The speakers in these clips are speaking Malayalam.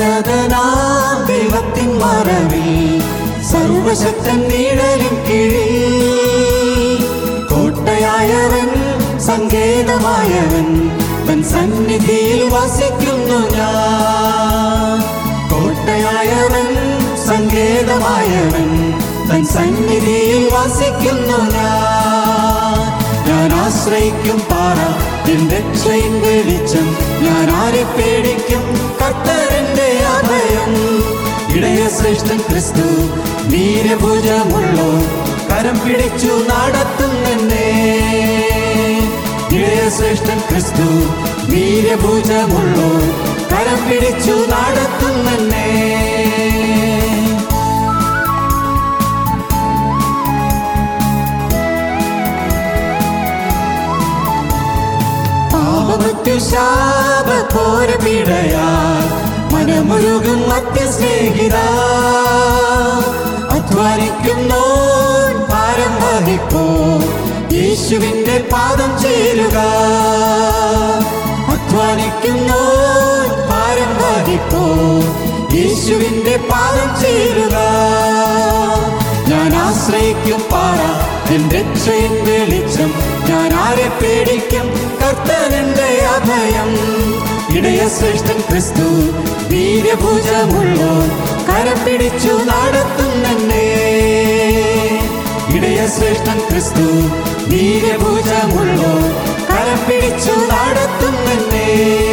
ഉന്നതനാം ദൈവത്തിൻ മറവിൽ സർവശക്തൻ നീഴലിൻ കീഴിൽ കോട്ടയായവൻ സങ്കേതമായവൻ തൻ സന്നിധിയിൽ വസിക്കുന്നു ഞാൻ കോട്ടയായവൻ സങ്കേതമായവൻ തൻ സന്നിധിയിൽ വസിക്കുന്നു ഞാൻ ഞാൻ ആശ്രയിക്കും പാറ എന്റെ രക്ഷയിൻ വെളിച്ചം ഞാൻ ആരെ പേടിക്കും കർത്തരന്റെ അഭയം ഇടയ ശ്രേഷ്ഠൻ ക്രിസ്തു വീരഭുജമുള്ളോ കരം പിടിച്ചു നടത്തുന്നെന്നെ ഇടയ ശ്രേഷ്ഠൻ ക്രിസ്തു വീരഭുജമുള്ളോ കരം പിടിച്ചു നടത്തുന്നെന്നെ പാപമറ്റു ശാപഘോര പീഡയാൽ മനമുരുകും മധ്യസ്നേഹിത അധ്വാനിക്കുന്നോ ഭാരം വഹിക്കോ യേശുവിന്റെ പാദം ചേരുക അധ്വാനിക്കുന്നോ ഭാരം വഹിക്കോ യേശുവിന്റെ പാദം ചേരുക ഞാൻ ആശ്രയിക്കും പാറ എന്റെ രക്ഷയിൻ വെളിച്ചം ഞാൻ ആരെ പേടിക്കും കർത്തനന്റെ അഭയം ഇടയ ശ്രേഷ്ഠൻ ക്രിസ്തു വീരഭുജമുള്ളോ കരം പിടിച്ചു നടത്തുന്നെന്നെ ഇടയ ശ്രേഷ്ഠൻ ക്രിസ്തു വീരഭുജമുള്ളോ കരം പിടിച്ചു നടത്തുന്നെന്നെ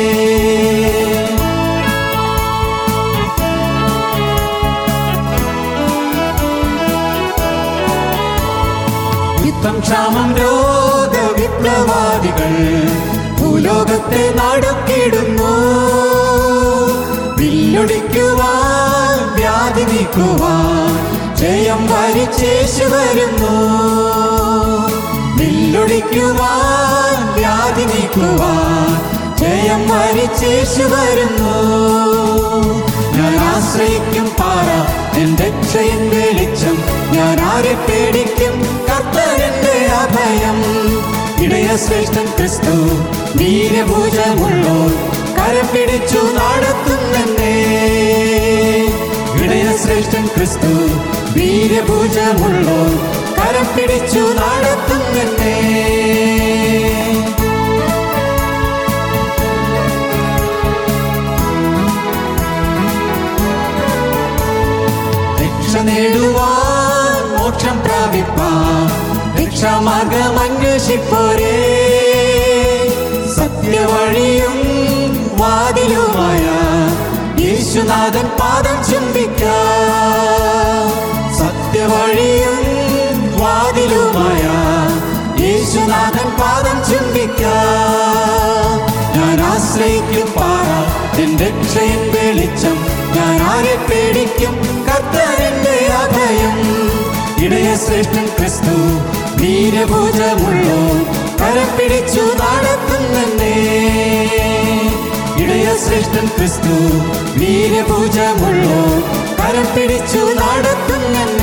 യുദ്ധം ക്ഷാമം രോഗ വിപ്ലവാദികൾ ഭൂലോകത്തെ നടുക്കിടുന്നു വില്ലൊടിക്കുവാൻ വ്യാധി നീക്കുവാൻ ജയം വരിച്ചേശു വരുന്നു വില്ലൊടിക്കുവാൻ വ്യാധി നീക്കുവാൻ ജയം വരിച്ചേശു വരുന്നു ഞാൻ ആശ്രയിക്കും പാറ എന്റെ രക്ഷയിൻ വെളിച്ചം ഞാൻ ആരെ പേടിക്കും കർത്തരന്റെ അഭയം ഇടയ ശ്രേഷ്ഠൻ ക്രിസ്തു വീരഭൂജമുള്ളോ കരം പിടിച്ചു നടത്തുന്നെന്നെ ഇടയ ശ്രേഷ്ഠൻ ക്രിസ്തു വീരഭൂജമുള്ളോ കരം പിടിച്ചു നടത്തുന്നെന്നെ രക്ഷ നേടുവാൻ മോക്ഷം പ്രാപിപ്പാൻ രക്ഷാമാർഗം അന്വേഷിപ്പോരേ സത്യവഴിയും വാതിലുമായ യേശുനാഥൻ പാദം ചുംബിക്കാം സത്യവഴിയും വാതിലുമായ യേശുനാഥൻ പാദം ചുംബിക്കാം ഞാൻ ആശ്രയിക്കും പാറ എന്റെ രക്ഷയിൻ വെളിച്ചം ഞാൻ ആരെ പേടിക്കും കർത്തരന്റെ അഭയം ഇടയ ശ്രേഷ്ഠൻ ക്രിസ്തു വീരഭൂജമുള്ളോ കരം പിടിച്ചു നടത്തുന്നെന്നെ ഇടയ ശ്രേഷ്ഠൻ ക്രിസ്തു വീരഭൂജമുള്ളോ കരം പിടിച്ചു നടത്തുന്നെന്നെ